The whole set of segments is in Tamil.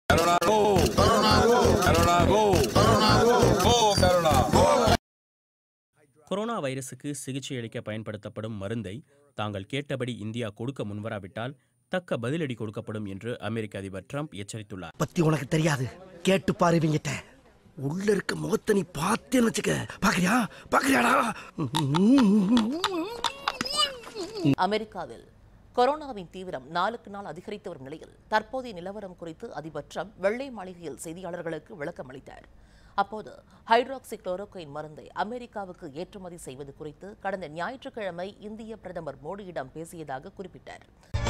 Corona go! Corona go! Corona go! Corona go! Go Corona! Corona வைரசுக்கு சிகிச்சை அளிக்க பயன்படுத்தப்படும் மருந்தை தாங்கள் கேட்டபடி இந்தியா கொடுக்க முன்வராவிட்டால் தக்க பதிலடி கொடுக்கப்படும் என்று அமெரிக்க அதிபர் ட்ரம்ப் எச்சரித்துள்ளார் பத்தி உனக்கு தெரியாது கேட்டு பாரு இவங்கிட்ட உள்ள இருக்க முகத்தை நீ பார்த்தேன்னு வச்சுக்க பாக்குறியா பாக்குறியாடா அமெரிக்காவில் கொரோனாவின் தீவிரம் நாளுக்கு நாள் அதிகரித்து வரும் நிலையில் தற்போதைய நிலவரம் குறித்து அதிபர் ட்ரம்ப் வெள்ளை மாளிகையில் செய்தியாளர்களுக்கு விளக்கம் அளித்தார் அப்போது ஹைட்ராக்சி குளோரோகுயின் மருந்தை அமெரிக்காவுக்கு ஏற்றுமதி செய்வது குறித்து கடந்த ஞாயிற்றுக்கிழமை இந்திய பிரதமர் மோடியிடம் பேசியதாக குறிப்பிட்டார்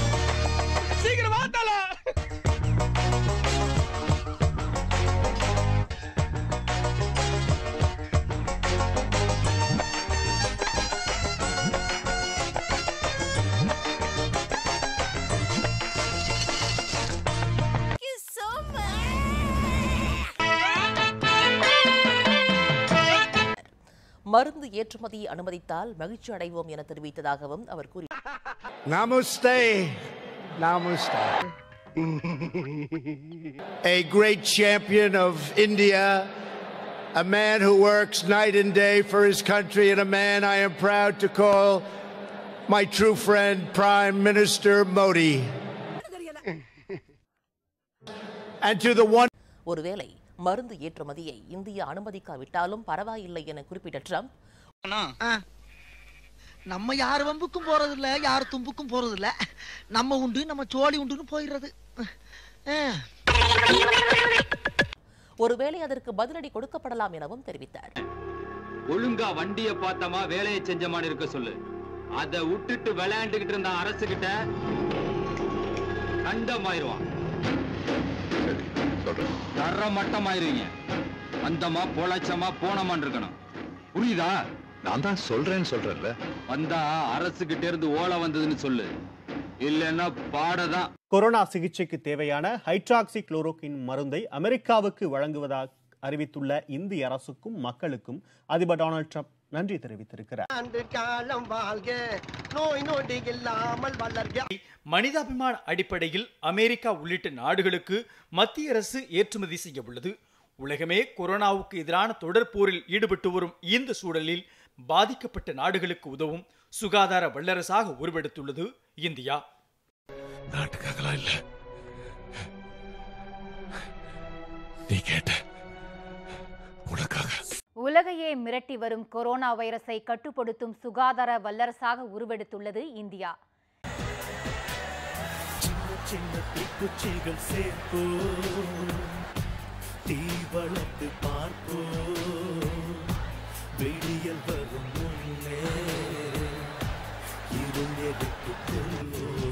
மருந்து ஏற்றுமதியை அனுமதித்தால் மகிழ்ச்சி அடைவோம் என தெரிவித்ததாகவும் அவர் கூறினார் Namaste. Namaste. a great champion of India, a man who works night and day for his country, and a man I am proud to call my true friend, Prime Minister Modi. and to the one. ஒருவேளை மருந்து ஏற்றுமதியை இந்தியா அனுமதிக்காவிட்டாலும் பரவாயில்லை என குறிப்பிட்ட ட்ரம்ப் நம்ம யார் வம்புக்கும் போறது இல்ல யார் தும்புக்கும் போறது இல்ல நம்ம உண்டு நம்ம சோழி உண்டுன்னு போயிடுறது அஹ். ஒருவேளை அதற்கு பதிலடி கொடுக்கப்படலாம் எனவும் தெரிவித்தார் ஒழுங்கா வண்டிய பார்த்தமா வேலையை செஞ்சமான்னு இருக்க சொல்லு அத விட்டுட்டு விளையாண்டுகிட்டு இருந்த அரசு கிட்ட கண்டமாயிருவான் தர மட்டமாயிருவீங்க வந்தமா பொழைச்சமா போனமான் இருக்கணும் புரியுதா நான் தான் சொல்றேன்னு சொல்றேன்ல வந்தா அரசு கிட்ட இருந்து ஓலை வந்ததுன்னு சொல்லு இல்லைன்னா பாடதான் கொரோனா சிகிச்சைக்கு தேவையான ஹைட்ராக்சி குளோரோகின் மருந்தை அமெரிக்காவுக்கு வழங்குவதாக அறிவித்துள்ள இந்திய அரசுக்கும் மக்களுக்கும் அதிபர் டொனால்ட் ட்ரம்ப் நன்றி தெரிவித்திருக்கிறார் ஆண்டு காலம் வாழ்க நோய் நொடி இல்லாமல் வளர்க மனிதாபிமான அடிப்படையில் அமெரிக்கா உள்ளிட்ட நாடுகளுக்கு மத்திய அரசு ஏற்றுமதி செய்ய உள்ளது உலகமே கொரோனாவுக்கு எதிரான தொடர் போரில் ஈடுபட்டு வரும் இந்த சூழலில் பாதிக்கப்பட்ட நாடுகளுக்கு உதவும் சுகாதார வல்லரசாக உருவெடுத்துள்ளது இந்தியா நாட்டுக்காகலாம் இல்ல நீ கேட்ட உனக்காக உலகையே மிரட்டி வரும் கொரோனா வைரஸை கட்டுப்படுத்தும் சுகாதார வல்லரசாக உருவெடுத்துள்ளது இந்தியா சின்ன தீக்குச்சிகள் சேர்ப்போ தீ வளர்த்து பார்ப்போ வெளியில் வரும் முன்னே இருள் எடுத்து கொள்வோம்